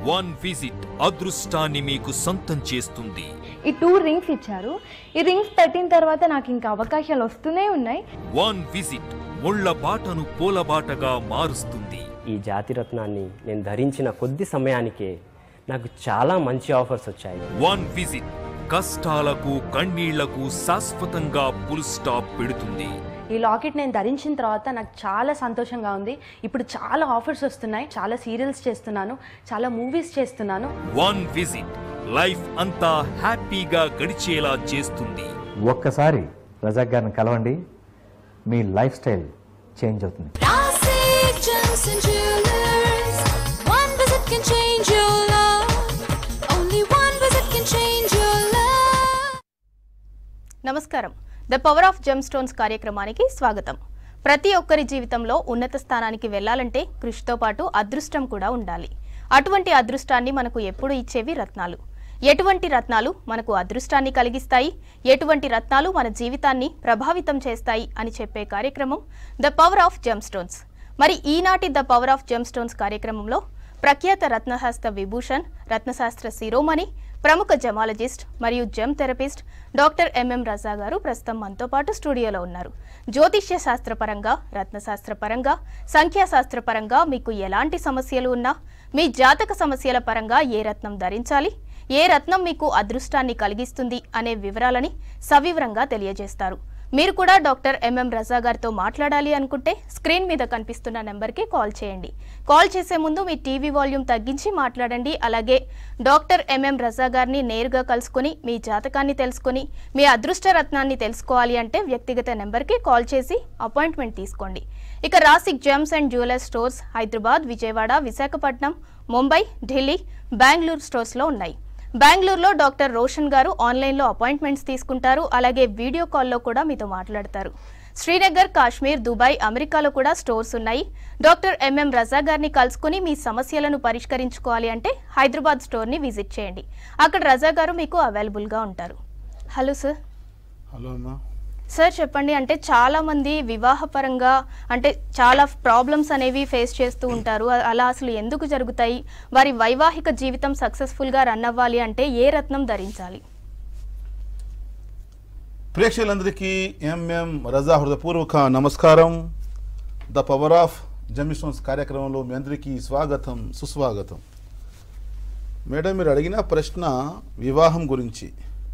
One visit అదృష్టాన్ని మీకు సొంతం చేస్తుంది ఈ టూ రింగ్స్ ఇచ్చారు ఈ రింగ్స్ పెట్టిన తర్వాత నాకు ఇంకా అవకాశాలు వస్తూనే ఉన్నాయి వన్ విజిట్ ముళ్ళ బాటను పూలబాటగా మారుస్తుంది ఈ జాతిరత్నాన్ని నేను ధరించిన కొద్ది సమయానికే నాకు చాలా మంచి ఆఫర్స్ వచ్చాయి వన్ విజిట్ కష్టాలకు కన్నీళ్లకు శాశ్వతంగా పుల్ స్టాప్ పెడుతుంది ఈ లాకెట్ నేను ధరించిన తర్వాత నాకు చాలా సంతోషంగా ఉంది ఇప్పుడు చాలా ఆఫర్స్ వస్తున్నాయి చాలా సీరియల్స్ చేస్తున్నాను చాలా మూవీస్ చేస్తున్నాను వన్ విజిట్ లైఫ్ అంతా హ్యాపీగా గడిచేలా చేస్తుంది ఒక్కసారి రజాక్ గారిని కలవండి మీ లైఫ్ స్టైల్ చేంజ్ అవుతుంది Classic Johnson Jewelers. One visit can change your love. Only one visit can change your love. నమస్కారం the power of gem gemstones కార్యక్రమానికి స్వాగతం ప్రతి ఒక్కరి జీవితంలో ఉన్నత స్థానానికి వెళ్ళాలంటే కృషితో పాటు అదృష్టం కూడా ఉండాలి అటువంటి అదృష్టాన్ని మనకు ఎప్పుడు ఇచ్చేవి రత్నాలు ఎటువంటి రత్నాలు మనకు అదృష్టాన్ని కలిగిస్తాయి ఎటువంటి రత్నాలు మన జీవితాన్ని ప్రభావితం చేస్తాయి అని చెప్పే కార్యక్రమం the power of gem gemstones మరి ఈనాటి the power of gem gemstones కార్యక్రమంలో ప్రఖ్యాత రత్నశాస్త్ర విభూషణ్ రత్నశాస్త్ర శిరోమణి ప్రముఖ జమాలజిస్ట్ మరియు gem therapist doctor MM Raza గారు ప్రస్తుతం మనతో పాటు స్టూడియోలో ఉన్నారు జ్యోతిష్య శాస్త్రపరంగా రత్నశాస్త్ర పరంగా సంఖ్యాశాస్త్ర పరంగా మీకు ఎలాంటి సమస్యలు ఉన్నా మీ జాతక సమస్యల పరంగా ఏ రత్నం ధరించాలి ఏ రత్నం మీకు అదృష్టాన్ని కలిగిస్తుంది అనే వివరాలని సవివరంగా తెలియజేస్తారు మీరు కూడా డాక్టర్ ఎంఎం రజా గారితో మాట్లాడాలి అనుకుంటే స్క్రీన్ మీద కనిపిస్తున్న నెంబర్కి కాల్ చేయండి కాల్ చేసే ముందు మీ టీవీ వాల్యూమ్ తగ్గించి మాట్లాడండి అలాగే డాక్టర్ ఎంఎం రజా గారిని నేరుగా కలుసుకొని మీ జాతకాన్ని తెలుసుకొని మీ అదృష్ట రత్నాన్ని తెలుసుకోవాలి అంటే వ్యక్తిగత నెంబర్కి కాల్ చేసి అపాయింట్మెంట్ తీసుకోండి ఇక Rasik gems and jeweller stores Hyderabad Vijayawada Visakhapatnam Mumbai Delhi Bengaluru స్టోర్స్లో ఉన్నాయి బెంగళూరులో డాక్టర్ రోషన్ గారు ఆన్లైన్లో అపాయింట్మెంట్స్ తీసుకుంటారు అలాగే వీడియో కాల్లో కూడా మీతో మాట్లాడతారు శ్రీనగర్ కాశ్మీర్ దుబాయ్ అమెరికాలో కూడా స్టోర్స్ ఉన్నాయి డాక్టర్ ఎంఎం రజా గారిని కలుసుకుని మీ సమస్యలను పరిష్కరించుకోవాలి అంటే హైదరాబాద్ స్టోర్ని విజిట్ చేయండి అక్కడ రజా గారు మీకు అవైలబుల్గా ఉంటారు హలో సార్ హలో అమ్మా సార్ చెప్పండి అంటే చాలా మంది వివాహపరంగా అంటే చాలా ప్రాబ్లమ్స్ అనేవి ఫేస్ చేస్తూ ఉంటారు అ- అలా అసలు ఎందుకు జరుగుతాయి వారి వైవాహిక జీవితం సక్సెస్ఫుల్గా రన్ అవ్వాలి అంటే ఏ రత్నం ధరించాలి ప్రేక్షకులందరికీ ఎంఎం రజా హృదయపూర్వక నమస్కారం ద పవర్ ఆఫ్ జమిషన్స్ కార్యక్రమంలో మీ అందరికీ స్వాగతం సుస్వాగతం మేడం మీరు అడిగిన ప్రశ్న వివాహం గురించి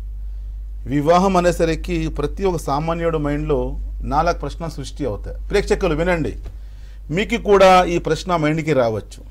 వివాహం అనేసరికి ప్రతి ఒక్క సామాన్యుడు మైండ్లో నాలుగు ప్రశ్న సృష్టి అవుతాయి ప్రేక్షకులు వినండి మీకు కూడా ఈ ప్రశ్న మైండ్కి రావచ్చు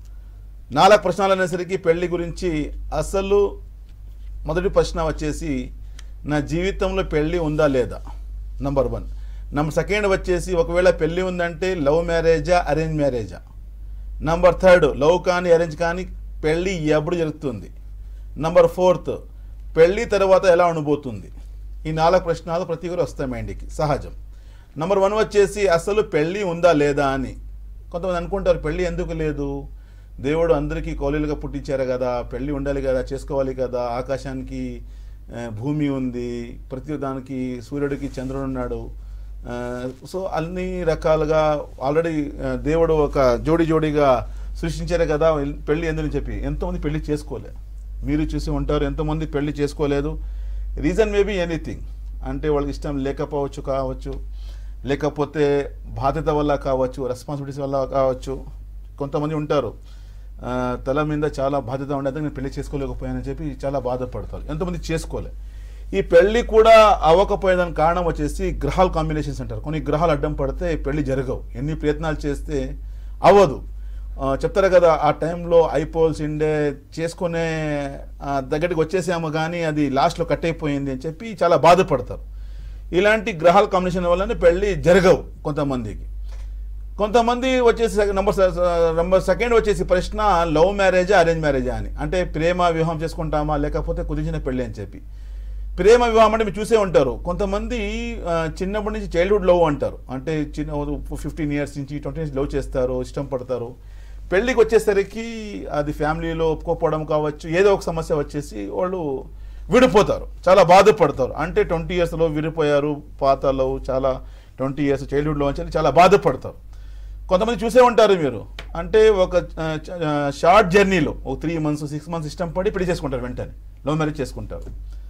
నాలుగు ప్రశ్నలు అనేసరికి పెళ్లి గురించి అసలు మొదటి ప్రశ్న వచ్చేసి నా జీవితంలో పెళ్ళి ఉందా లేదా నంబర్ వన్ నంబర్ సెకండ్ వచ్చేసి ఒకవేళ పెళ్ళి ఉందంటే లవ్ మ్యారేజా అరేంజ్ మ్యారేజా నంబర్ థర్డ్ లవ్ కానీ అరేంజ్ కానీ పెళ్ళి ఎప్పుడు జరుగుతుంది నంబర్ ఫోర్త్ పెళ్ళి తర్వాత ఎలా ఉండబోతుంది ఈ నాలుగు ప్రశ్నలు ప్రతి ఒక్కరు వస్తాయి మైండ్కి సహజం నంబర్ వన్ వచ్చేసి అసలు పెళ్ళి ఉందా లేదా అని కొంతమంది అనుకుంటారు పెళ్ళి ఎందుకు లేదు దేవుడు అందరికీ కౌలీలుగా పుట్టించారు కదా పెళ్ళి ఉండాలి కదా చేసుకోవాలి కదా ఆకాశానికి ఆ, భూమి ఉంది ప్రతి దానికి సూర్యుడికి చంద్రుడు ఉన్నాడు ఆ, సో అన్ని రకాలుగా ఆల్రెడీ ఆ, దేవుడు ఒక జోడి జోడిగా సృష్టించారు కదా పెళ్ళి ఎందుకని చెప్పి ఎంతోమంది పెళ్లి చేసుకోలే మీరు చూసి ఉంటారు ఎంతోమంది పెళ్లి చేసుకోలేదు రీజన్ మేబీ ఎనీథింగ్ అంటే వాళ్ళకి ఇష్టం లేకపోవచ్చు కావచ్చు లేకపోతే బాధ్యత వల్ల కావచ్చు రెస్పాన్సిబిలిటీస్ వల్ల కావచ్చు కొంతమంది ఉంటారు ఆ, తల మీద చాలా బాధ్యత ఉండేది నేను పెళ్లి చేసుకోలేకపోయానని చెప్పి చాలా బాధపడతారు ఎంతమంది చేసుకోలే ఈ పెళ్లి కూడా అవ్వకపోయేదానికి కారణం వచ్చేసి గ్రహాల కాంబినేషన్స్ అంటారు కొన్ని గ్రహాలు అడ్డం పడితే పెళ్లి జరగవు ఎన్ని ప్రయత్నాలు చేస్తే అవ్వదు ఆ, చెప్తారు కదా ఆ టైంలో అయిపోవాల్సిండే చేసుకునే ఆ, దగ్గరికి వచ్చేసాము కానీ అది లాస్ట్లో కట్ అయిపోయింది అని చెప్పి చాలా బాధపడతారు ఇలాంటి గ్రహాల కాంబినేషన్ వల్లనే పెళ్లి జరగవు కొంతమందికి కొంతమంది వచ్చేసి నంబర్ నంబర్ సెకండ్ వచ్చేసి ప్రశ్న లవ్ మ్యారేజా అరేంజ్ మ్యారేజా అని అంటే ప్రేమ వివాహం చేసుకుంటామా లేకపోతే కుదించిన పెళ్ళి అని చెప్పి ప్రేమ వివాహం అంటే మీరు చూసే ఉంటారు కొంతమంది ఆ, చిన్నప్పటి నుంచి చైల్డ్హుడ్ లవ్ అంటారు అంటే చిన్న ఫిఫ్టీన్ ఇయర్స్ నుంచి ట్వంటీ ఇయర్స్ లవ్ చేస్తారు ఇష్టం పడతారు పెళ్ళికి వచ్చేసరికి అది ఫ్యామిలీలో ఒప్పుకోకపోవడం కావచ్చు ఏదో ఒక సమస్య వచ్చేసి వాళ్ళు విడిపోతారు చాలా బాధపడతారు అంటే ట్వంటీ ఇయర్స్లో విడిపోయారు పాత లవ్ చాలా ట్వంటీ ఇయర్స్ చైల్డ్హుడ్ లవ్ అని చెప్పి చాలా బాధపడతారు కొంతమంది చూసే ఉంటారు మీరు అంటే ఒక షార్ట్ జర్నీలో ఒక త్రీ మంత్స్ సిక్స్ మంత్స్ ఇష్టం పడి పెళ్లి చేసుకుంటారు వెంటనే లవ్ మ్యారేజ్ చేసుకుంటారు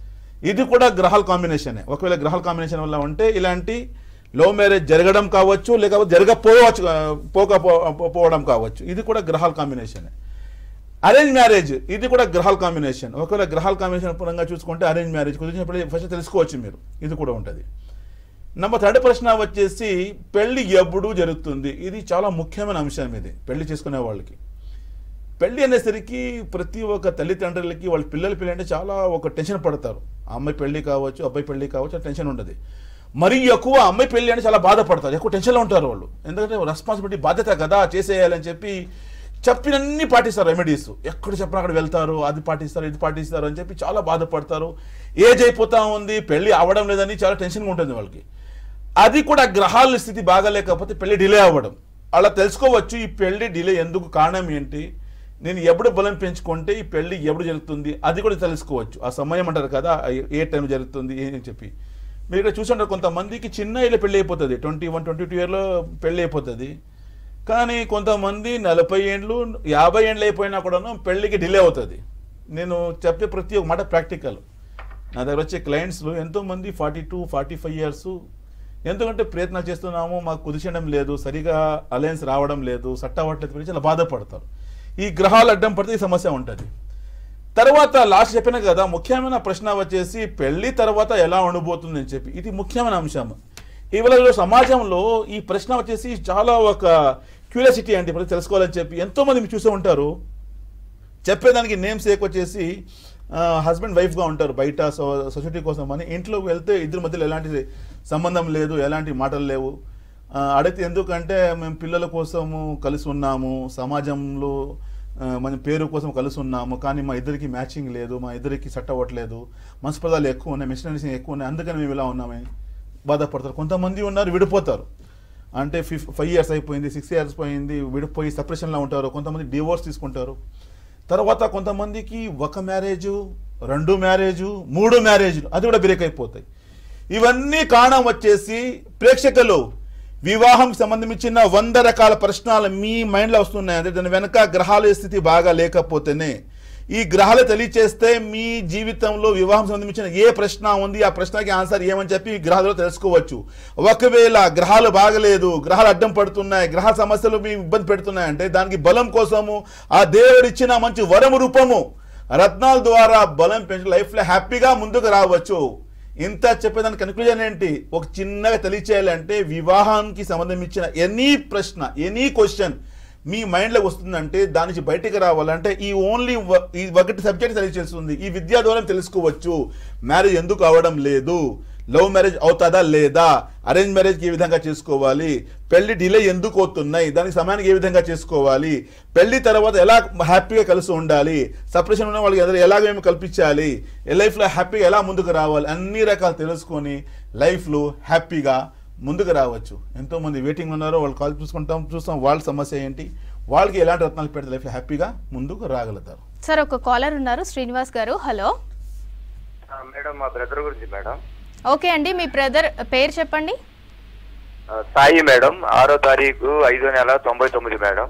ఇది కూడా గ్రహాల కాంబినేషనే ఒకవేళ గ్రహాల కాంబినేషన్ వల్ల ఉంటే ఇలాంటి లవ్ మ్యారేజ్ జరగడం కావచ్చు లేకపోతే జరగకపోవచ్చు ఆ, పోకపో పోవడం కావచ్చు ఇది కూడా గ్రహాల కాంబినేషనే అరేంజ్ మ్యారేజ్ ఇది కూడా గ్రహాల కాంబినేషన్ ఒకవేళ గ్రహాల కాంబినేషన్ పరంగా చూసుకుంటే అరేంజ్ మ్యారేజ్ కుదిరినప్పుడు ఫస్ట్ తెలుసుకోవచ్చు మీరు ఇది కూడా ఉంటుంది నెంబర్ థర్డ్ ప్రశ్న వచ్చేసి పెళ్లి ఎప్పుడు జరుగుతుంది ఇది చాలా ముఖ్యమైన అంశం ఇది పెళ్లి చేసుకునే వాళ్ళకి పెళ్లి అనేసరికి ప్రతి ఒక్క తల్లిదండ్రులకి వాళ్ళ పిల్లల పెళ్లి అంటే చాలా ఒక టెన్షన్ పడతారు ఆ అమ్మాయి పెళ్లి కావచ్చు అబ్బాయి పెళ్లి కావచ్చు ఆ టెన్షన్ ఉంటుంది మరీ ఎక్కువ అమ్మాయి పెళ్లి అంటే చాలా బాధపడతారు ఎక్కువ టెన్షన్లో ఉంటారు వాళ్ళు ఎందుకంటే రెస్పాన్సిబిలిటీ బాధ్యత కదా చేసేయాలని చెప్పి చెప్పినన్ని పాటిస్తారు రెమెడీస్ ఎక్కడ చెప్పినా అక్కడ వెళ్తారు అది పాటిస్తారు ఇది పాటిస్తారు అని చెప్పి చాలా బాధపడతారు ఏజ్ అయిపోతా ఉంది పెళ్లి అవ్వడం లేదని చాలా టెన్షన్గా ఉంటుంది వాళ్ళకి అది కూడా గ్రహాల స్థితి బాగాలేకపోతే పెళ్లి డిలే అవ్వడం అలా తెలుసుకోవచ్చు ఈ పెళ్లి డిలే ఎందుకు కారణం ఏంటి నేను ఎప్పుడు బలం పెంచుకుంటే ఈ పెళ్లి ఎప్పుడు జరుగుతుంది అది కూడా తెలుసుకోవచ్చు ఆ సమయం అంటారు కదా ఏ- ఏ టైం జరుగుతుంది అని చెప్పి మీరు ఇక్కడ చూసుంటారు కొంతమందికి చిన్న ఏళ్ళ పెళ్లి అయిపోతుంది ట్వంటీ వన్ ట్వంటీ టూ ఇయర్లో పెళ్లి అయిపోతుంది కానీ కొంతమంది నలభై ఏండ్లు యాభై ఏండ్లు అయిపోయినా కూడాను పెళ్లికి డిలే అవుతుంది నేను చెప్పే ప్రతి ఒక్క మాట ప్రాక్టికల్ నా దగ్గర వచ్చే క్లయింట్స్లో ఎంతోమంది forty two forty five years ఎందుకంటే ప్రయత్నాలు చేస్తున్నాము మాకు కుదిచడం లేదు సరిగా అలయన్స్ రావడం లేదు సట్ అవ్వట్లేదు గురించి చాలా బాధపడతారు ఈ గ్రహాలు అడ్డం పడితే ఈ సమస్య ఉంటుంది తర్వాత లాస్ట్ చెప్పిన కదా ముఖ్యమైన ప్రశ్న వచ్చేసి పెళ్లి తర్వాత ఎలా ఉండబోతుంది అని చెప్పి ఇది ముఖ్యమైన అంశం ఇవాళ సమాజంలో ఈ ప్రశ్న వచ్చేసి చాలా ఒక క్యూరియాసిటీ అంటే ఇప్పుడు తెలుసుకోవాలని చెప్పి ఎంతో మంది మీరు చూసే ఉంటారు చెప్పేదానికి నేమ్స్ సేక్ వచ్చేసి హస్బెండ్ వైఫ్గా ఉంటారు బయట సో- సొసైటీ కోసం అని ఇంట్లోకి వెళ్తే ఇద్దరి మధ్యలో ఎలాంటి సంబంధం లేదు ఎలాంటి మాటలు లేవు ఆ, అడిగితే ఎందుకంటే మేము పిల్లల కోసము కలిసి ఉన్నాము సమాజంలో ఆ, మన పేరు కోసం కలిసి ఉన్నాము కానీ మా ఇద్దరికి మ్యాచింగ్ లేదు మా ఇద్దరికి సెట్ అవ్వట్లేదు మనస్పదాలు ఎక్కువ ఉన్నాయి మిషనరీస్ ఎక్కువ ఉన్నాయి అందుకని మేము ఇలా ఉన్నామని బాధపడతారు కొంతమంది ఉన్నారు విడిపోతారు అంటే ఫిఫ్ ఫైవ్ ఇయర్స్ అయిపోయింది సిక్స్ ఇయర్స్ పోయింది విడిపోయి సపరేషన్లో ఉంటారు కొంతమంది డివోర్స్ తీసుకుంటారు తర్వాత కొంతమందికి ఒక మ్యారేజు రెండు మ్యారేజు మూడు మ్యారేజ్లు అది కూడా బ్రేక్ అయిపోతాయి ఇవన్నీ కారణం వచ్చేసి ప్రేక్షకులు వివాహం సంబంధించిన వంద రకాల ప్రశ్నలు మీ మైండ్లో వస్తున్నాయి అంటే దాని వెనక గ్రహాల స్థితి బాగా లేకపోతేనే ఈ గ్రహాలు తెలియచేస్తే మీ జీవితంలో వివాహం సంబంధించిన ఏ ప్రశ్న ఉంది ఆ ప్రశ్నకి ఆన్సర్ ఏమని చెప్పి ఈ గ్రహాలలో తెలుసుకోవచ్చు ఒకవేళ గ్రహాలు బాగలేదు గ్రహాలు అడ్డం పడుతున్నాయి గ్రహ సమస్యలు మీ ఇబ్బంది పెడుతున్నాయి అంటే దానికి బలం కోసము ఆ దేవుడిచ్చిన మంచి వరము రూపము రత్నాల ద్వారా బలం పెంచి లైఫ్లో హ్యాపీగా ముందుకు రావచ్చు ఇంత చెప్పేదానికి కన్క్లూజన్ ఏంటి ఒక చిన్నగా తెలియచేయాలంటే వివాహానికి సంబంధించిన ఎనీ ప్రశ్న ఎనీ క్వశ్చన్ మీ మైండ్లోకి వస్తుందంటే దాని నుంచి బయటికి రావాలంటే ఈ ఓన్లీ ఈ ఒకటి సబ్జెక్ట్ తెలియచేస్తుంది ఈ విద్యా ద్వారా తెలుసుకోవచ్చు మ్యారేజ్ ఎందుకు అవడం లేదు లవ్ మ్యారేజ్ అవుతుందా లేదా అరేంజ్ మ్యారేజ్కి ఏ విధంగా చేసుకోవాలి పెళ్లి డిలే ఎందుకు అవుతున్నాయి దానికి సమయానికి ఏ విధంగా చేసుకోవాలి పెళ్లి తర్వాత ఎలా హ్యాపీగా కలిసి ఉండాలి సపరేషన్ ఉన్న వాళ్ళకి ఎదురు ఎలాగ మేము కల్పించాలి లైఫ్లో హ్యాపీగా ఎలా ముందుకు రావాలి అన్ని రకాలు తెలుసుకొని లైఫ్లో హ్యాపీగా ముందుకు రావచ్చు ఎంతో మంది వెయిటింగ్ ఉన్నారు వాళ్ళు కాల్ చూసుకుంటాం చూస్తాం వాళ్ళ సమస్య ఏంటి వాళ్ళకి ఎలాంటి రత్నాలు పెడితే లైఫ్లో హ్యాపీగా ముందుకు రాగలుగుతారు సార్ ఒక కాలర్ ఉన్నారు శ్రీనివాస్ గారు హలో ఆ, మేడం మా బ్రదర్ గురించి మేడం ఓకే అండి మీ బ్రదర్ పేరు చెప్పండి ఆ, సాయి మేడం ఆరో తారీఖు ఐదో నెల తొంభై తొమ్మిది మేడం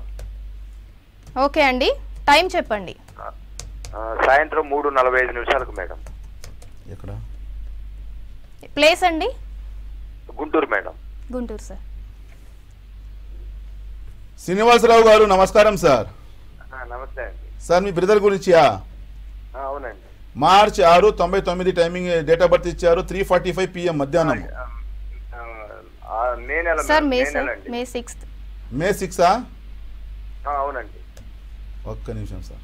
ఓకే అండి టైం చెప్పండి ఆ, సాయంత్రం మూడు నలభై ఐదు నిమిషాలకు మేడం ఎక్కడ ప్లేస్ అండి గుంటూరు మేడం గుంటూరు సార్ శ్రీనివాసరావు గారు నమస్కారం సార్ ఆ, నమస్తే అండి సార్ మీ బ్రదర్ గురించియా ఆ, అవునండి మార్చ్ ఆరు తొంభై తొమ్మిది టైమింగ్ డేట్ ఆఫ్ బర్త్ ఇచ్చారు త్రీ ఫార్టీ ఫైవ్ పిఎం మధ్యాహ్నం ఆ, ఆ, మే నెల సార్ మేడం, మే మే నెల సార్ అండి మే సిక్స్త్ మే సిక్సా ఆ, అవునండి ఒక్క నిమిషం సార్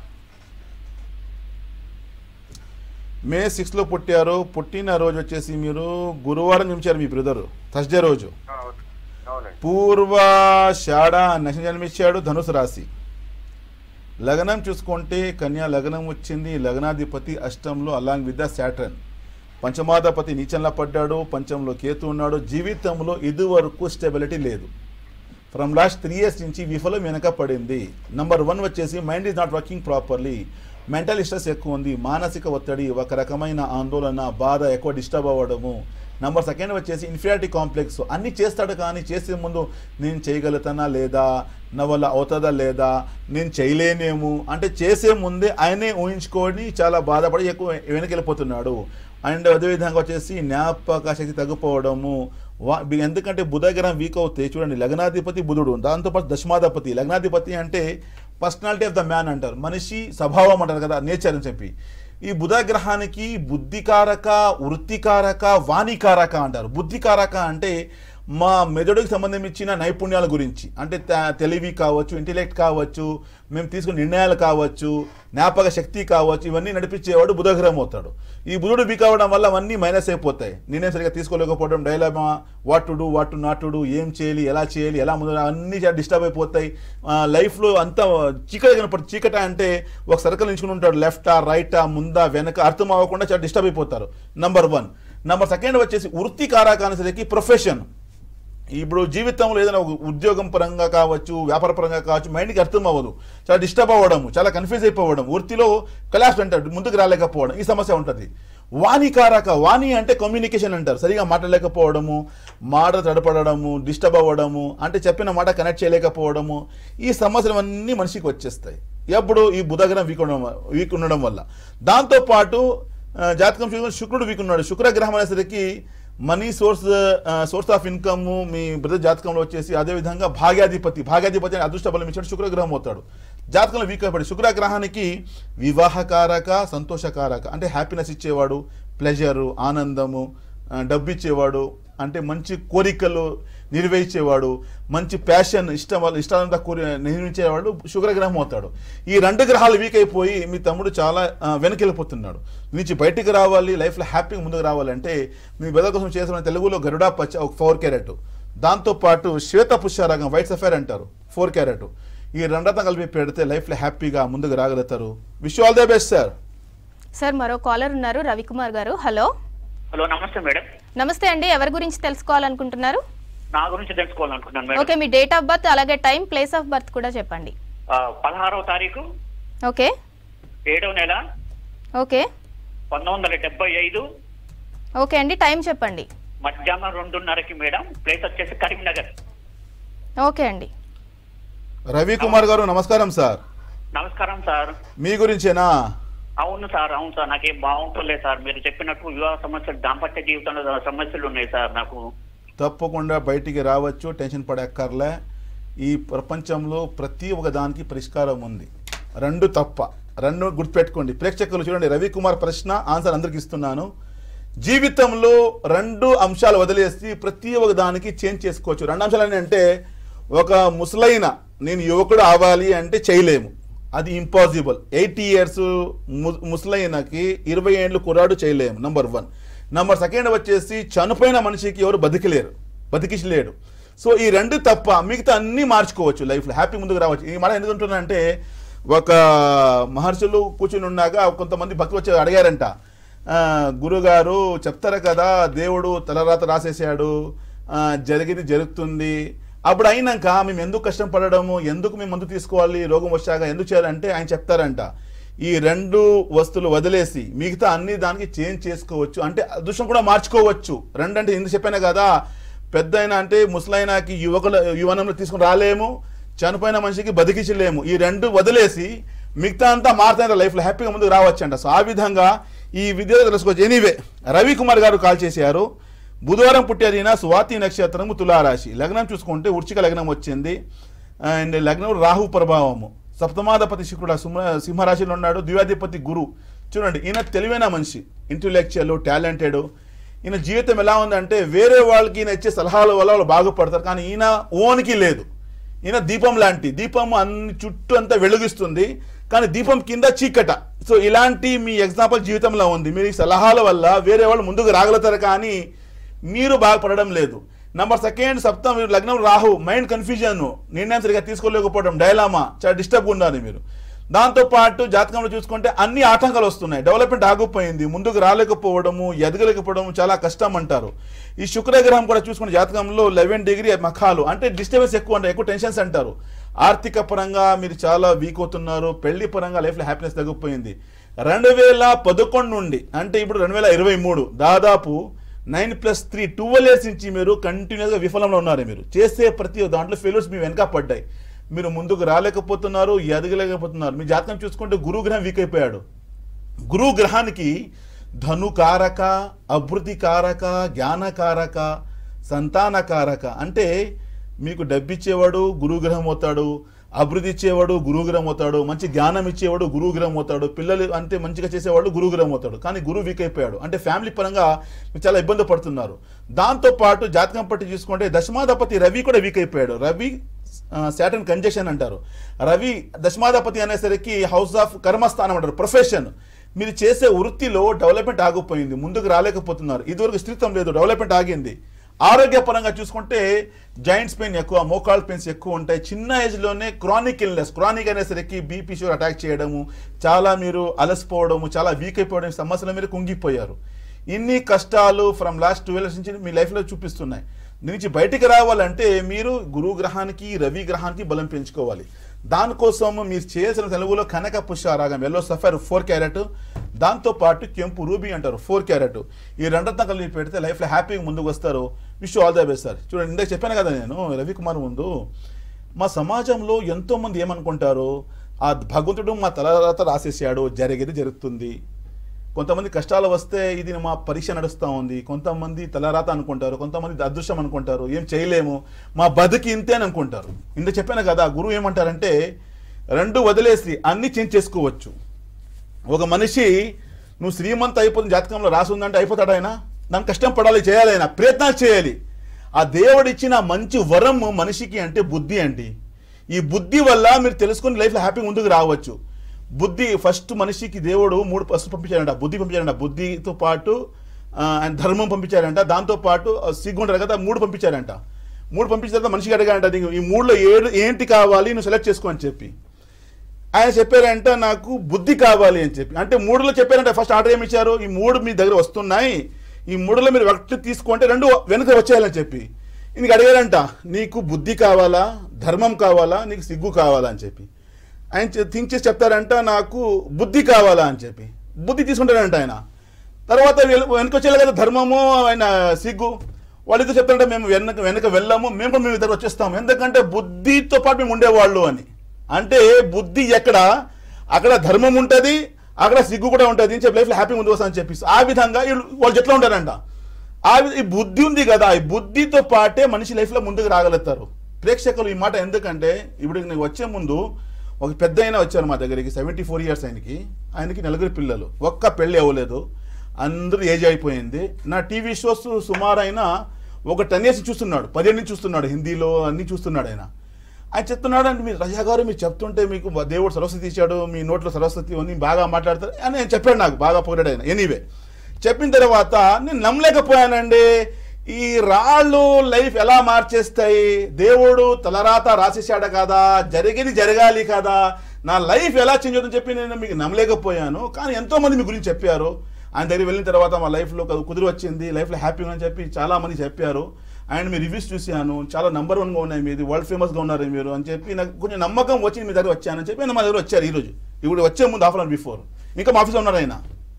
మే సిక్స్లో పుట్టారు పుట్టిన రోజు వచ్చేసి మీరు గురువారం జన్మించారు మీ బ్రదరు థర్స్డే రోజు ఆ, అవును. అవునండి పూర్వ షాడ నక్షత్రం జన్మించాడు ధనుసు రాశి లగ్నం చూసుకుంటే కన్యా లగ్నం వచ్చింది లగ్నాధిపతి అష్టంలో అలాంగ్ విత్ ద శాటర్న్ పంచమాధిపతి నీచంలో పడ్డాడు పంచంలో కేతు ఉన్నాడు జీవితంలో ఇదివరకు స్టెబిలిటీ లేదు ఫ్రమ్ లాస్ట్ త్రీ ఇయర్స్ నుంచి విఫలం వెనక పడింది నంబర్ వన్ వచ్చేసి mind is not working properly mental stress ఎక్కువ ఉంది మానసిక ఒత్తిడి ఒక రకమైన ఆందోళన బాధ ఎక్కువ డిస్టర్బ్ అవ్వడము నంబర్ సెకండ్ వచ్చేసి ఇన్ఫీరియారిటీ కాంప్లెక్స్ అన్ని చేస్తాడు కానీ చేసే ముందు నేను చేయగలుగుతానా లేదా నా వల్ల అవుతుందా లేదా నేను చేయలేనేమో అంటే చేసే ముందే ఆయనే ఊహించుకొని చాలా బాధపడి ఎక్కువ వెనకెళ్ళిపోతున్నాడు అండ్ అదేవిధంగా వచ్చేసి జ్ఞాపక శక్తి తగ్గిపోవడము వా- బి- ఎందుకంటే బుధగ్రహం వీక్ అవుతాయి చూడండి లగ్నాధిపతి బుధుడు దాంతోపాటు దశమాధిపతి లగ్నాధిపతి అంటే పర్సనాలిటీ ఆఫ్ ద మ్యాన్ అంటారు మనిషి స్వభావం అంటారు కదా నేచర్ అని చెప్పి ఈ బుధ గ్రహానికి బుద్ధికారక వృత్తికారక వాణికారక అంటారు బుద్ధికారక అంటే మా మెదడుకి సంబంధించిన నైపుణ్యాల గురించి అంటే త- తెలివి కావచ్చు ఇంటెలెక్ట్ కావచ్చు మేము తీసుకున్న నిర్ణయాలు కావచ్చు జ్ఞాపక శక్తి కావచ్చు ఇవన్నీ నడిపించేవాడు బుధగ్రహం అవుతాడు ఈ బుధుడు వీక్ అవ్వడం వల్ల అవన్నీ మైనస్ అయిపోతాయి నిర్ణయం సరిగా తీసుకోలేకపోవడం dilemma what to do what to not to do ఏం చేయాలి ఎలా చేయాలి ఎలా ముందు అన్నీ డిస్టర్బ్ అయిపోతాయి లైఫ్లో అంతా చీకటి కనపడు చీకట అంటే ఒక సర్కిల్ నించుకుని ఉంటాడు లెఫ్టా రైటా ముందా వెనక అర్థం అవ్వకుండా చాలా డిస్టర్బ్ అయిపోతారు నంబర్ వన్ నంబర్ సెకండ్ వచ్చేసి వృత్తి కారకానికి ప్రొఫెషన్ ఇప్పుడు జీవితంలో ఏదైనా ఒక ఉద్యోగం పరంగా కావచ్చు వ్యాపార పరంగా కావచ్చు మైండ్కి అర్థం అవ్వదు చాలా డిస్టర్బ్ అవ్వడం చాలా కన్ఫ్యూజ్ అయిపోవడం వృత్తిలో కలాస్ అంటారు ముందుకు రాలేకపోవడం ఈ సమస్య ఉంటుంది వాణికారక వాణి అంటే కమ్యూనికేషన్ అంటారు సరిగా మాట్లాడలేకపోవడము మాట తడపడము డిస్టర్బ్ అవ్వడము అంటే చెప్పిన మాట కనెక్ట్ చేయలేకపోవడము ఈ సమస్యలు అన్నీ మనిషికి వచ్చేస్తాయి ఎప్పుడు ఈ బుధగ్రహం వీక్ ఉండడం వీక్ ఉండడం వల్ల దాంతోపాటు ఆ, జాతకం చూసుకుంటే శుక్రుడు వీక్ ఉన్నాడు శుక్రగ్రహం అనేసరికి money source source of income మీ బ్రదర్ జాతకంలో వచ్చేసి అదేవిధంగా భాగ్యాధిపతి భాగ్యాధిపతి అని అదృష్ట బలం ఇచ్చాడు శుక్రగ్రహం అవుతాడు జాతకంలో వీక్ అయిపోయి శుక్రగ్రహానికి వివాహకారక సంతోషకారక అంటే హ్యాపీనెస్ ఇచ్చేవాడు ప్లెజరు ఆనందము ఆ, డబ్బు ఇచ్చేవాడు అంటే మంచి కోరికలు నిర్వహించేవాడు మంచి ప్యాషన్ ఇష్టం వాళ్ళ ఇష్టాలంతా కోరి నిర్మించేవాడు శుక్రగ్రహం అవుతాడు ఈ రెండు గ్రహాలు వీక్ అయిపోయి మీ తమ్ముడు చాలా ఆ, వెనకెళ్ళిపోతున్నాడు నుంచి బయటికి రావాలి లైఫ్లో హ్యాపీగా ముందుకు రావాలంటే మీ బెదర్ కోసం చేసిన తెలుగులో గరుడా పచ్చ ఒక ఫోర్ క్యారెట్ దాంతోపాటు శ్వేత పుష్యరాగం వైట్ సఫైర్ అంటారు ఫోర్ క్యారెట్ ఈ రెండంతా కలిపి పెడితే లైఫ్లో హ్యాపీగా ముందుకు రాగలుగుతారు wish all the best sir sir మరో కాలర్ ఉన్నారు రవికుమార్ గారు హలో హలో నమస్తే మేడం నమస్తే అండి ఎవరి గురించి తెలుసుకోవాలనుకుంటున్నారు నా గురించి తెలుసుకోవాలనుకుంటున్నాను మేడం ఓకే మీ డేట్ ఆఫ్ బర్త్ అలాగే టైం ప్లేస్ ఆఫ్ బర్త్ కూడా చెప్పండి ఆ, పదహారవ తారీఖు ఓకే ఏడవ నెల ఓకే పంతొమ్మిది వందల డెబ్బై ఐదు ఓకే అండి టైం చెప్పండి మధ్యాహ్నం రెండున్నరకి మేడం ప్లేస్ వచ్చేసి కరీంనగర్ ఓకే అండి రవికుమార్ గారు నమస్కారం సార్ నమస్కారం సార్ మీ గురించేనా అవును సార్ అవును సార్ నాకేం బాగుంటుంలేదు సార్ మీరు చెప్పినట్టు వివాహ సమస్యలు దాంపత్య జీవితంలో సమస్యలు ఉన్నాయి సార్ నాకు తప్పకుండా బయటికి రావచ్చు టెన్షన్ పడక్కర్లే ఈ ప్రపంచంలో ప్రతి ఒక్క దానికి పరిష్కారం ఉంది రెండు తప్ప రెండు గుర్తుపెట్టుకోండి ప్రేక్షకులు చూడండి రవికుమార్ ప్రశ్న ఆన్సర్ అందరికి ఇస్తున్నాను జీవితంలో రెండు అంశాలు వదిలేసి ప్రతి ఒక్క దానికి చేంజ్ చేసుకోవచ్చు రెండు అంశాలు ఏంటంటే ఒక ముసలైన నేను యువకుడు అవ్వాలి అంటే చేయలేము అది ఇంపాసిబుల్ ఎయిటీ ఇయర్స్ ముసలైనకి ఇరవై ఏళ్ళు కుర్రాడు చేయలేము నంబర్ వన్ నంబర్ సెకండ్ వచ్చేసి చనిపోయిన మనిషికి ఎవరు బతికలేరు బతికించలేడు సో ఈ రెండు తప్ప మిగతా అన్నీ మార్చుకోవచ్చు లైఫ్లో హ్యాపీ ముందుకు రావచ్చు ఈ మాట ఎందుకు అంటున్నానంటే ఒక మహర్షులు కూర్చుని ఉన్నాక కొంతమంది భక్తులు వచ్చి అడిగారంట "ఆ, గురుగారు చెప్తారు కదా దేవుడు తలరాత రాసేసాడు ఆ, జరిగింది జరుగుతుంది అప్పుడు అయినాక మేము ఎందుకు కష్టం పడడము ఎందుకు మేము మందు తీసుకోవాలి రోగం వచ్చాక ఎందుకు చేయాలంటే ఆయన చెప్తారంట ఈ రెండు వస్తువులు వదిలేసి మిగతా అన్ని దానికి చేంజ్ చేసుకోవచ్చు అంటే అదృష్టం కూడా మార్చుకోవచ్చు రెండు అంటే ఎందుకు చెప్పాను కదా పెద్ద అంటే ముసలైనాకి యువకుల యువనంలో తీసుకుని రాలేము చనిపోయిన మనిషికి బతికించలేము ఈ రెండు వదిలేసి మిగతా అంతా మారుతాయి లైఫ్లో హ్యాపీగా ముందుకు రావచ్చు అంట సో ఆ విధంగా ఈ విద్య తెలుసుకోవచ్చు ఎనీవే రవికుమార్ గారు కాల్ చేశారు బుధవారం పుట్టారు ఈయన స్వాతి నక్షత్రము తులారాశి లగ్నం చూసుకుంటే వృచ్చిక లగ్నం వచ్చింది అండ్ లగ్నం రాహు ప్రభావము సప్తమాధిపతి శుక్రుడు ఆ సింహ సింహరాశిలో ఉన్నాడు ద్వియాధిపతి గురు చూడండి ఈయన తెలివైన మనిషి ఇంటెలెక్చువల్ టాలెంటెడ్ ఈయన జీవితం ఎలా ఉందంటే వేరే వాళ్ళకి ఈయన ఇచ్చే సలహాల వల్ల వాళ్ళు బాగుపడతారు కానీ ఈయన ఓనికి లేదు ఈయన దీపం లాంటి దీపం అన్ని చుట్టూ అంతా వెలుగిస్తుంది కానీ దీపం కింద చీకట సో ఇలాంటి మీ ఎగ్జాంపుల్ జీవితంలో ఉంది మీరు ఈ సలహాల వల్ల వేరే వాళ్ళు ముందుకు రాగలుగుతారు కానీ మీరు బాగుపడడం లేదు నంబర్ సెకండ్ సప్తం మీరు లగ్నం రాహు మైండ్ కన్ఫ్యూజన్ నిర్ణయం సరిగా తీసుకోలేకపోవడం డైలామా చాలా డిస్టర్బ్ ఉన్నారు మీరు దాంతో పాటు జాతకంలో చూసుకుంటే అన్ని ఆటంకాలు వస్తున్నాయి డెవలప్మెంట్ ఆగిపోయింది ముందుకు రాలేకపోవడము ఎదగలేకపోవడం చాలా కష్టం అంటారు ఈ శుక్రగ్రహం కూడా చూసుకున్న జాతకంలో లెవెన్ డిగ్రీ మఖాలు అంటే డిస్టర్బెన్స్ ఎక్కువ అంటే ఎక్కువ టెన్షన్స్ అంటారు ఆర్థిక పరంగా మీరు చాలా వీక్ అవుతున్నారు పెళ్లి పరంగా లైఫ్లో హ్యాపీనెస్ తగ్గిపోయింది రెండు వేల పదకొండు నుండి అంటే ఇప్పుడు రెండు వేల ఇరవై మూడు దాదాపు nine plus three twelve years నుంచి మీరు కంటిన్యూస్గా విఫలంలో ఉన్నారు మీరు చేసే ప్రతి దాంట్లో ఫెయిల్యూర్స్ మీ వెనక పడ్డాయి మీరు ముందుకు రాలేకపోతున్నారు ఎదగలేకపోతున్నారు మీ జాతకం చూసుకుంటే గురువు గ్రహం వీక్ అయిపోయాడు గురువు గ్రహానికి ధనుకారక అభివృద్ధికారక జ్ఞానకారక సంతానకారక అంటే మీకు డబ్బిచ్చేవాడు గురువు గ్రహం అవుతాడు అభివృద్ధి ఇచ్చేవాడు గురువు గ్రహం అవుతాడు మంచి జ్ఞానం ఇచ్చేవాడు గురువు గ్రహం అవుతాడు పిల్లలు అంటే మంచిగా చేసేవాడు గురువు గ్రహం అవుతాడు కానీ గురువు వీక్ అయిపోయాడు అంటే ఫ్యామిలీ పరంగా మీరు చాలా ఇబ్బంది పడుతున్నారు దాంతో పాటు జాతకం పట్టి చూసుకుంటే దశమాధిపతి రవి కూడా వీక్ అయిపోయాడు రవి శాటన్ కంజెషన్ అంటారు రవి దశమాధిపతి అనేసరికి హౌస్ ఆఫ్ కర్మస్థానం అంటారు ప్రొఫెషన్ మీరు చేసే వృత్తిలో డెవలప్మెంట్ ఆగిపోయింది ముందుకు రాలేకపోతున్నారు ఇదివరకు స్థిరత్వం లేదు డెవలప్మెంట్ ఆగింది ఆరోగ్యపరంగా చూసుకుంటే జాయింట్స్ పెయిన్ ఎక్కువ మోకాల్ పెయిన్స్ ఎక్కువ ఉంటాయి చిన్న ఏజ్లోనే క్రానిక్ ఇల్నెస్ క్రానిక్ అనేసరికి బీపీ షుగర్ అటాక్ చేయడము చాలా మీరు అలసిపోవడము చాలా వీక్ అయిపోవడం ఈ సమస్యల మీరు కుంగిపోయారు ఇన్ని కష్టాలు ఫ్రమ్ లాస్ట్ ట్వెల్వ్ ఇయర్స్ నుంచి మీ లైఫ్లో చూపిస్తున్నాయి దీని నుంచి బయటికి రావాలంటే మీరు గురువు గ్రహానికి రవి గ్రహానికి బలం పెంచుకోవాలి దానికోసం మీరు చేయాల్సిన తెలుగులో కనక పుష్పారాగం ఎల్లో సఫర్ ఫోర్ క్యారెట్ దాంతో పాటు కెంపు రూబీ అంటారు ఫోర్ క్యారెట్ ఈ రెండంతా కలిపి పెడితే లైఫ్లో హ్యాపీగా ముందుకు వస్తారు wish all the best sir చూడండి ఇందాక చెప్పాను కదా నేను రవికుమార్ ముందు మా సమాజంలో ఎంతో మంది ఏమనుకుంటారు ఆ భగవంతుడు మా తలరాత రాసేసాడు జరిగేది జరుగుతుంది కొంతమంది కష్టాలు వస్తే ఇది మా పరీక్ష నడుస్తూ ఉంది కొంతమంది తలరాత అనుకుంటారు కొంతమంది అదృష్టం అనుకుంటారు ఏం చేయలేము మా బతుకి ఇంతే అని అనుకుంటారు ఇంత చెప్పాను కదా గురువు ఏమంటారంటే రెండు వదిలేసి అన్ని చేంజ్ చేసుకోవచ్చు ఒక మనిషి నువ్వు శ్రీమంత్ అయిపోతుంది జాతకంలో రాసి ఉందంటే అయిపోతాడు ఆయన దాని కష్టం పడాలి చేయాలి ఆయన ప్రయత్నాలు చేయాలి ఆ దేవుడిచ్చిన మంచి వరం మనిషికి అంటే బుద్ధి అండి ఈ బుద్ధి వల్ల మీరు తెలుసుకుని లైఫ్లో హ్యాపీగా ముందుకు రావచ్చు బుద్ధి ఫస్ట్ మనిషికి దేవుడు మూడు ఫస్ట్ పంపించారంట బుద్ధి పంపించారంట బుద్ధితో పాటు ఆ, ఆయన ధర్మం పంపించారంట దాంతో పాటు ఆ, సిగ్గు ఉంటారు కదా మూడు పంపించారంట మూడు పంపించిన తర్వాత మనిషికి అడిగారంట "నీకు ఈ మూడులో ఏడు ఏంటి కావాలి నువ్వు సెలెక్ట్ చేసుకో అని చెప్పి ఆయన చెప్పారంట నాకు బుద్ధి కావాలి అని చెప్పి అంటే మూడులో చెప్పారంట ఫస్ట్ ఆర్డర్ ఏమి ఇచ్చారు ఈ మూడు మీ దగ్గర వస్తున్నాయి ఈ మూడులో మీరు ఒకటి తీసుకుంటే రెండు వెనుక వచ్చేయాలని చెప్పి ఇందుకు అడిగారంట నీకు బుద్ధి కావాలా ధర్మం కావాలా నీకు సిగ్గు కావాలా అని చెప్పి ఆయన థింక్ చేసి చెప్తారంట నాకు బుద్ధి కావాలా అని చెప్పి బుద్ధి తీసుకుంటారంట ఆయన తర్వాత వెల్- వెనక వచ్చేయాలి కదా ధర్మము ఆయన సిగ్గు వాళ్ళిద్దరు చెప్తారంట మేము వెనక వెనక వెళ్ళాము మేము కూడా మేము ఇద్దరు వచ్చేస్తాము ఎందుకంటే బుద్ధితో పాటు మేము ఉండేవాళ్ళు అని అంటే బుద్ధి ఎక్కడ అక్కడ ధర్మం ఉంటుంది అక్కడ సిగ్గు కూడా ఉంటుంది అని చెప్పి లైఫ్లో హ్యాపీ ముందు వస్తుందని చెప్పి ఆ విధంగా వీళ్ళు వాళ్ళు ఎట్లా ఉంటారంట ఆ వి- ఈ బుద్ధి ఉంది కదా ఈ బుద్ధితో పాటే మనిషి లైఫ్లో ముందుకు రాగలుగుతారు ప్రేక్షకులు ఈ మాట ఎందుకంటే ఇప్పుడు నేను వచ్చే ముందు ఒక పెద్ద అయినా వచ్చారు మా దగ్గరికి సెవెంటీ ఫోర్ ఇయర్స్ ఆయనకి ఆయనకి నలుగురు పిల్లలు ఒక్క పెళ్ళి అవ్వలేదు అందరూ ఏజ్ అయిపోయింది నా టీవీ షోస్ సుమారు అయినా ఒక టెన్ ఇయర్స్ చూస్తున్నాడు పదిహేను నుంచి చూస్తున్నాడు హిందీలో అన్ని చూస్తున్నాడు ఆయన ఆయన చెప్తున్నాడు అంటే మీరు రజా గారు మీరు చెప్తుంటే మీకు దేవుడు సరస్వతి ఇచ్చాడు మీ నోట్లో సరస్వతి ఉంది బాగా మాట్లాడతారు అని నేను చెప్పాడు నాకు బాగా పొగిడాడు ఆయన ఎనీవే చెప్పిన తర్వాత నేను నమ్మలేకపోయానండి ఈ రాళ్ళు లైఫ్ ఎలా మార్చేస్తాయి దేవుడు తలరాత రాసేసాడు కదా జరిగేది జరగాలి కదా నా లైఫ్ ఎలా చేంజ్ అవుతుందని చెప్పి నేను మీకు నమ్మలేకపోయాను కానీ ఎంతో మంది మీ గురించి చెప్పారు ఆయన దగ్గర వెళ్ళిన తర్వాత మా లైఫ్లో కుదిరి వచ్చింది లైఫ్లో హ్యాపీగా అని చెప్పి చాలా మంది చెప్పారు అండ్ మీ రివ్యూస్ చూశాను చాలా నెంబర్ వన్గా ఉన్నాయి మీది వరల్డ్ ఫేమస్గా ఉన్నారు మీరు అని చెప్పి నాకు కొంచెం నమ్మకం వచ్చి మీ దగ్గర వచ్చానని చెప్పి ఆయన మా దగ్గర వచ్చారు ఈరోజు ఇప్పుడు వచ్చే ముందు హాఫ్ అన్ అవర్ బిఫోర్ ఇంకా మా ఆఫీస్లో ఉన్నారు ఆయన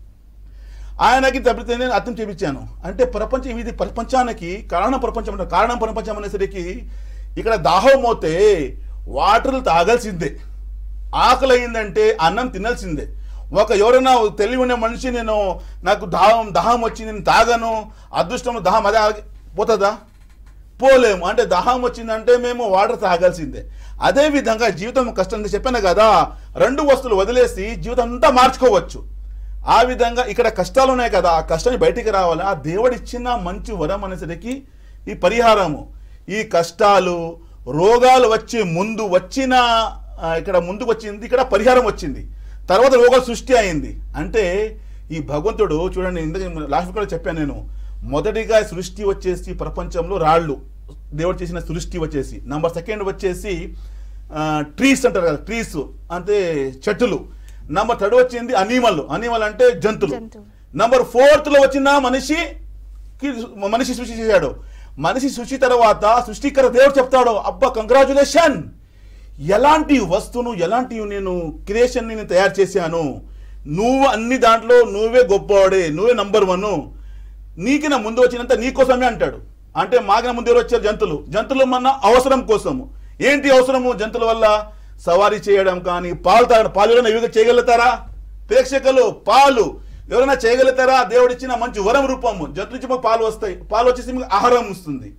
ఆయనకి తప్పితే నేను అర్థం చేపించాను అంటే ప్రపంచం ఇది ప్రపంచానికి కారణ ప్రపంచం అంటే కారణం ప్రపంచం అనేసరికి ఇక్కడ దాహం మోతే వాటర్ తాగాల్సిందే ఆకలి అయిందంటే అన్నం తినాల్సిందే ఒక ఎవరైనా తెలివి ఉన్న మనిషి నేను నాకు దాహం దాహం వచ్చి నేను తాగను అదృష్టం దాహం అదే ఆగి- పోతుందా పోలేము అంటే దాహం వచ్చిందంటే మేము వాటర్ తాగాల్సిందే అదే విధంగా జీవితం కష్టం అని చెప్పాను కదా రెండు వస్తువులు వదిలేసి జీవితం అంతా మార్చుకోవచ్చు ఆ విధంగా ఇక్కడ కష్టాలు ఉన్నాయి కదా ఆ కష్టాన్ని బయటికి రావాలి ఆ దేవుడిచ్చిన మంచి వరం అనేసరికి ఈ పరిహారము ఈ కష్టాలు రోగాలు వచ్చే ముందు వచ్చిన ఆ, ఇక్కడ ముందుకు వచ్చింది ఇక్కడ పరిహారం వచ్చింది తర్వాత రోగాలు సృష్టి అయింది అంటే ఈ భగవంతుడు చూడండి ఇందుకు లాస్ట్ కూడా చెప్పాను నేను మొదటిగా సృష్టి వచ్చేసి ప్రపంచంలో రాళ్ళు దేవుడు చేసిన సృష్టి వచ్చేసి నంబర్ సెకండ్ వచ్చేసి ట్రీస్ అంటారు కదా ట్రీస్ అంటే చెట్టులు నంబర్ థర్డ్ వచ్చింది అనిమల్ అనిమల్ అంటే జంతువులు నంబర్ ఫోర్త్ లో వచ్చిన మనిషి మనిషి సృష్టి చేశాడు మనిషి సృష్టి తర్వాత సృష్టికర దేవుడు చెప్తాడు అబ్బా కంగ్రాచులేషన్ ఎలాంటి వస్తువును ఎలాంటి నేను క్రియేషన్ నేను తయారు చేశాను నువ్వు అన్ని దాంట్లో నువ్వే గొప్పవాడే నువ్వే నంబర్ వన్ నీకిన ముందు వచ్చినంత నీ కోసమే అంటాడు అంటే మాకిన ముందు ఎవరు వచ్చారు జంతువులు జంతువులు మన అవసరం కోసము ఏంటి అవసరము జంతువుల వల్ల సవారీ చేయడం కానీ పాలు తాగడం పాలు ఎవరైనా ఇవిగా చేయగలుగుతారా ప్రేక్షకులు పాలు ఎవరైనా చేయగలుగుతారా దేవుడిచ్చిన మంచి వరం రూపము జంతువు నుంచి మాకు పాలు వస్తాయి పాలు వచ్చేసి మీకు ఆహారం వస్తుంది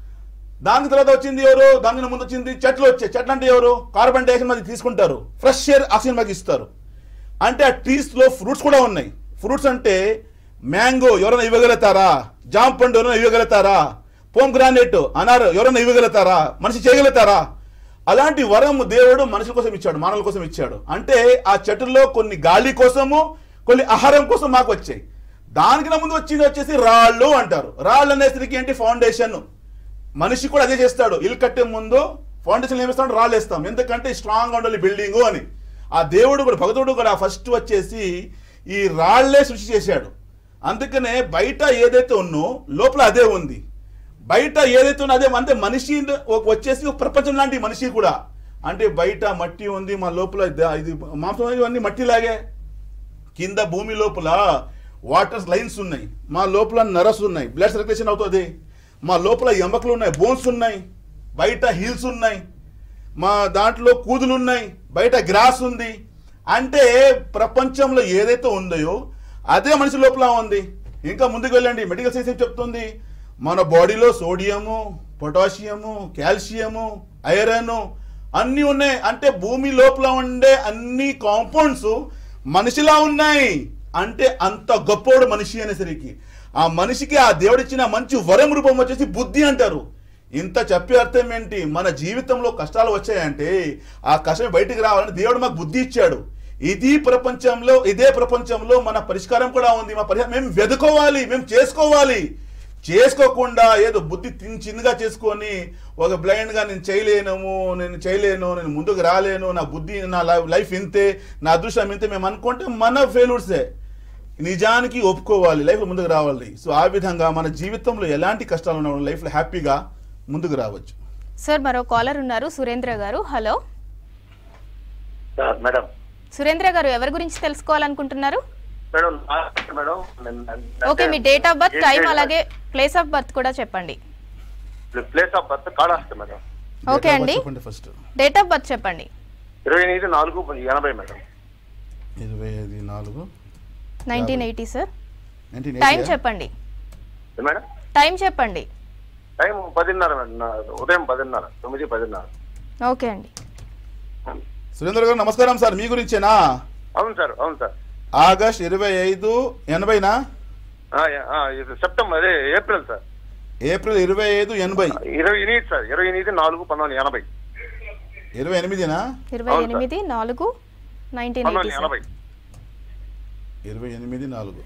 దానికి తర్వాత వచ్చింది ఎవరు దానికి ముందు వచ్చింది చెట్లు వచ్చాయి చెట్లు అంటే ఎవరు కార్బన్ డైఆక్సైడ్ మాది తీసుకుంటారు ఫ్రెష్ ఎయిర్ ఆక్సిజన్ మాకు ఇస్తారు అంటే ఆ ట్రీస్ లో ఫ్రూట్స్ కూడా ఉన్నాయి ఫ్రూట్స్ అంటే మ్యాంగో ఎవరైనా ఇవ్వగలుగుతారా జామ పండు ఎవరైనా ఇవ్వగలుగుతారా పోమ్ గ్రానైట్ అనారు ఎవరైనా ఇవ్వగలుగుతారా మనిషి చేయగలుగుతారా అలాంటి వరం దేవుడు మనుషుల కోసం ఇచ్చాడు మానవుల కోసం ఇచ్చాడు అంటే ఆ చెట్టుల్లో కొన్ని గాలి కోసము కొన్ని ఆహారం కోసం మాకు వచ్చాయి దానికి నా ముందు వచ్చింది వచ్చేసి రాళ్ళు అంటారు రాళ్ళు అనేసరికి ఏంటి ఫౌండేషన్ మనిషి కూడా అదే చేస్తాడు ఇల్లు కట్టే ముందు ఫౌండేషన్ ఏమిస్తాడు రాళ్ళు వేస్తాం ఎందుకంటే స్ట్రాంగ్ ఉండాలి బిల్డింగ్ అని ఆ దేవుడు కూడా భగతుడు కూడా ఫస్ట్ వచ్చేసి ఈ రాళ్లే సృష్టి చేశాడు అందుకనే బయట ఏదైతే ఉన్నో లోపల అదే ఉంది బయట ఏదైతే ఉన్నో అదే అంటే మనిషి ఒక- వచ్చేసి ఒక ప్రపంచం లాంటి మనిషి కూడా అంటే బయట మట్టి ఉంది మా లోపల ఇది- ఇది మాంసం ఇవన్నీ మట్టిలాగే కింద భూమి లోపల వాటర్ లైన్స్ ఉన్నాయి మా లోపల నరస్ ఉన్నాయి బ్లడ్ సర్క్యులేషన్ అవుతుంది మా లోపల ఎముకలు ఉన్నాయి బోన్స్ ఉన్నాయి బయట హీల్స్ ఉన్నాయి మా దాంట్లో కూదులు ఉన్నాయి బయట గ్రాస్ ఉంది అంటే ప్రపంచంలో ఏదైతే ఉందో అదే మనిషి లోపల ఉంది ఇంకా ముందుకు వెళ్ళండి మెడికల్ సైన్స్ ఏం చెప్తుంది మన బాడీలో సోడియము పొటాషియము కాల్షియము ఐరన్ అన్నీ ఉన్నాయి అంటే భూమి లోపల ఉండే అన్ని కాంపౌండ్స్ మనిషిలా ఉన్నాయి అంటే అంత గొప్పోడు మనిషి అనేసరికి ఆ మనిషికి ఆ దేవుడిచ్చిన మంచి వరం రూపం వచ్చేసి బుద్ధి అంటారు ఇంత చెప్పే అర్థం ఏంటి మన జీవితంలో కష్టాలు వచ్చాయంటే ఆ కష్టం బయటికి రావాలని దేవుడు మాకు బుద్ధి ఇచ్చాడు ఇది ప్రపంచంలో ఇదే ప్రపంచంలో మన పరిష్కారం కూడా ఉంది మా పరిహారం మేము వెతుకోవాలి మేము చేసుకోవాలి చేసుకోకుండా ఏదో బుద్ధి చిన్న- చిన్నగా చేసుకొని ఒక blind గా నేను చేయలేను నేను చేయలేను నేను ముందుకు రాలేను నా బుద్ధి నా లైఫ్ ఇంతే నా అదృష్టం ఇంతే మేము అనుకుంటే మన ఫెయిల్యూర్సే నిజానికి ఒప్పుకోవాలి లైఫ్ ముందుకు రావాలి సో ఆ విధంగా మన జీవితంలో ఎలాంటి కష్టాలు ఉన్న లైఫ్లో హ్యాపీగా ముందుకు రావచ్చు సార్ మరో కాలర్ ఉన్నారు సురేంద్ర గారు హలో సార్ మేడం సురేంద్ర గారు ఎవరి గురించి తెలుసుకోవాలనుకుంటున్నారు మేడం నా- మేడం నేను- నేను- ఓకే మీ డేట్ ఆఫ్ బర్త్ ఏం టైం చేయలేదు. అలాగే ప్లేస్ ఆఫ్ బర్త్ కూడా చెప్పండి place of birth Kalahasti madam okay అండి చెప్పండి ఫస్ట్ డేట్ ఆఫ్ బర్త్ చెప్పండి ఇరవై ఎనిమిది నాలుగు ఎనభై మేడం ఇరవై ఐదు నాలుగు nineteen eighty sir nineteen time చెప్పండి ఏ మేడం టైం చెప్పండి టైం పదిన్నర మేడం నా- ఉదయం పదిన్నర తొమ్మిది పదిన్నర ఓకే అండి సురేంద్ర గారు నమస్కారం సార్ మీ గురించేనా అవును సార్ అవును సార్ ఆగస్ట్ ఇరవై ఐదు ఎనభైనా ఆ, ఆ, ఇది సెప్టెంబర్ అదే ఏప్రిల్ సార్ ఏప్రిల్ ఇరవై ఐదు ఎనభై ఇరవై ఎనిమిది సార్ ఇరవై ఎనిమిది నాలుగు పంతొమ్మిది ఎనభై ఇరవై ఎనిమిదినా ఇరవై అవును సార్. ఎనిమిది నాలుగు నైన్టీన్ ఎయిటీ పంతొమ్మిది ఎనభై ఇరవై ఎనిమిది నాలుగు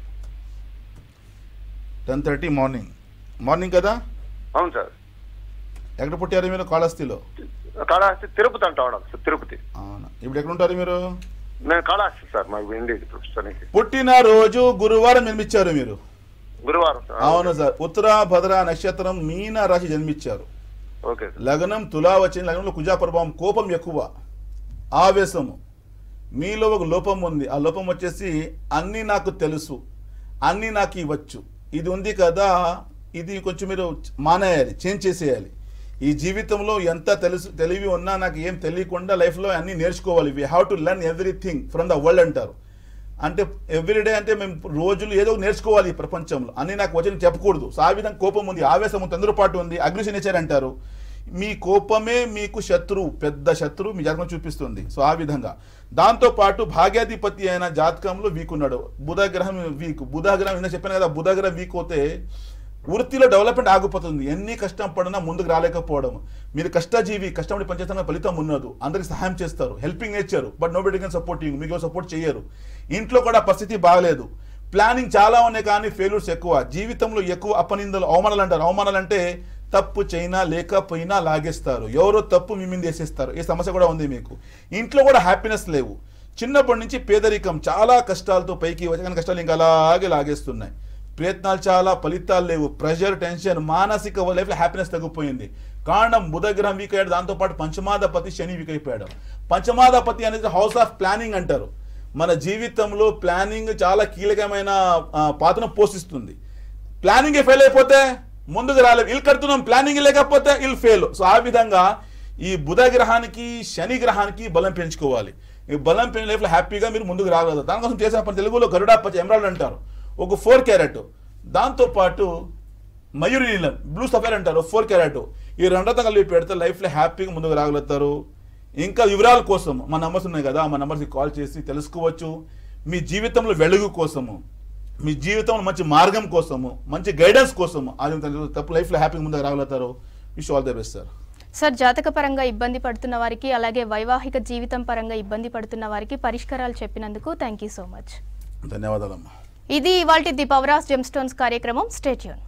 టెన్ థర్టీ మార్నింగ్ మార్నింగ్ కదా అవును సార్ ఎక్కడ పుట్టారు మీరు కాళహస్తిలో కాళహస్తి తిరుపతి అంటా ఉన్నాం సార్ తిరుపతి అవునా ఇప్పుడు ఎక్కడ ఉంటారు మీరు నేను కాళహస్తి సార్ మాకు ఉండేది ప్రస్తుతానికి పుట్టినరోజు గురువారం జన్మించారు మీరు గురువారం సార్ అవును సార్ ఉత్తర భద్ర నక్షత్రం మీన రాశి జన్మించారు ఓకే సార్ లగ్నం తులా వచ్చిన లగ్నంలో కుజా ప్రభావం కోపం ఎక్కువ ఆవేశము మీలో ఒక లోపం ఉంది ఆ లోపం వచ్చేసి అన్నీ నాకు తెలుసు అన్నీ నాకు ఇవ్వచ్చు ఇది ఉంది కదా ఇది కొంచెం మీరు మానేయాలి చేంజ్ చేసేయాలి ఈ జీవితంలో ఎంత తెలుసు తెలివి ఉన్నా నాకు ఏం తెలియకుండా లైఫ్లో అన్నీ నేర్చుకోవాలి we have to learn everything from the world అంటారు అంటే ఎవ్రీడే అంటే మేము రోజులు ఏదో ఒకటి నేర్చుకోవాలి ఈ ప్రపంచంలో అన్ని నాకు వచ్చిన చెప్పకూడదు సో ఆ విధంగా కోపం ఉంది ఆవేశం ఉంది తొందరపాటు ఉంది అగ్రెషన్ నేచర్ అంటారు మీ కోపమే మీకు శత్రువు పెద్ద శత్రువు మీ జాతకం చూపిస్తుంది సో ఆ విధంగా దాంతో పాటు భాగ్యాధిపతి అయిన జాతకంలో వీక్ ఉన్నాడు బుధ గ్రహం వీక్ బుధ గ్రహం ఇందా చెప్పాను కదా బుధ గ్రహం వీక్ అవుతే వృత్తిలో డెవలప్మెంట్ ఆగిపోతుంది ఎన్ని కష్టం పడినా ముందుకు రాలేకపోవడం మీరు కష్టజీవి కష్టపడి పనిచేస్తున్న ఫలితం ఉన్నది అందరికి సహాయం చేస్తారు helping nature but nobody can supporting మీకు సపోర్ట్ చేయరు ఇంట్లో కూడా పరిస్థితి బాగలేదు ప్లానింగ్ చాలా ఉన్నాయి కానీ ఫెయిల్యూర్స్ ఎక్కువ జీవితంలో ఎక్కువ అపనిందలు అవమానాలు అంటారు అవమానాలు అంటే తప్పు చైనా లేకపోయినా లాగేస్తారు ఎవరో తప్పు మీ మీద వేసేస్తారు ఈ సమస్య కూడా ఉంది మీకు ఇంట్లో కూడా హ్యాపీనెస్ లేవు చిన్నప్పటి నుంచి పేదరికం చాలా కష్టాలతో పైకి వచ్చి కానీ కష్టాలు ఇంకా అలాగే లాగేస్తున్నాయి ప్రయత్నాలు చాలా ఫలితాలు లేవు ప్రెషర్ టెన్షన్ మానసిక లైఫ్లో హ్యాపీనెస్ తగ్గిపోయింది కారణం బుధగ్రహం వీక్ అయ్యాడు దాంతోపాటు పంచమాధపతి శని వీక్ అయిపోయాడు పంచమాధపతి అనేది హౌస్ ఆఫ్ ప్లానింగ్ అంటారు మన జీవితంలో ప్లానింగ్ చాలా కీలకమైన ఆ, పాత్రను పోషిస్తుంది ప్లానింగ్ ఫెయిల్ అయిపోతే ముందుకు రాలేదు ఇల్లు కడుతున్నాం ప్లానింగ్ లేకపోతే ఇల్ ఫెయిల్ సో ఆ విధంగా ఈ బుధ గ్రహానికి శని గ్రహానికి బలం పెంచుకోవాలి ఈ బలం పెంచిన లైఫ్లో హ్యాపీగా మీరు ముందుకు రాగలరు దానికోసం చేసిన పని తెలుగులో గరుడా పచ్చ ఎమరాల్డ్ అంటారు ఒక ఫోర్ క్యారెట్ దాంతో పాటు మయూరి నీలం బ్లూ సఫైర్ అంటారు ఫోర్ క్యారెట్ ఈ రెండోతో కలిపి పెడితే లైఫ్లో హ్యాపీగా ముందుకు రాగలుగుతారు ఇంకా వివరాల కోసం మా నంబర్స్ ఉన్నాయి కదా మా నంబర్స్కి కాల్ చేసి తెలుసుకోవచ్చు మీ జీవితంలో వెలుగు కోసము మీ జీవితంలో మంచి మార్గం కోసము మంచి గైడెన్స్ కోసము అది తప్పు లైఫ్లో హ్యాపీగా ముందుకు రాగలుగుతారు wish all the best sir sir జాతక పరంగా ఇబ్బంది పడుతున్న వారికి అలాగే వైవాహిక జీవితం పరంగా ఇబ్బంది పడుతున్న వారికి పరిష్కారాలు చెప్పినందుకు థ్యాంక్ యూ సో మచ్ ధన్యవాదాలమ్మా ఇది ఇవాల్టి the power of gem stones కార్యక్రమం స్టేట్యూన్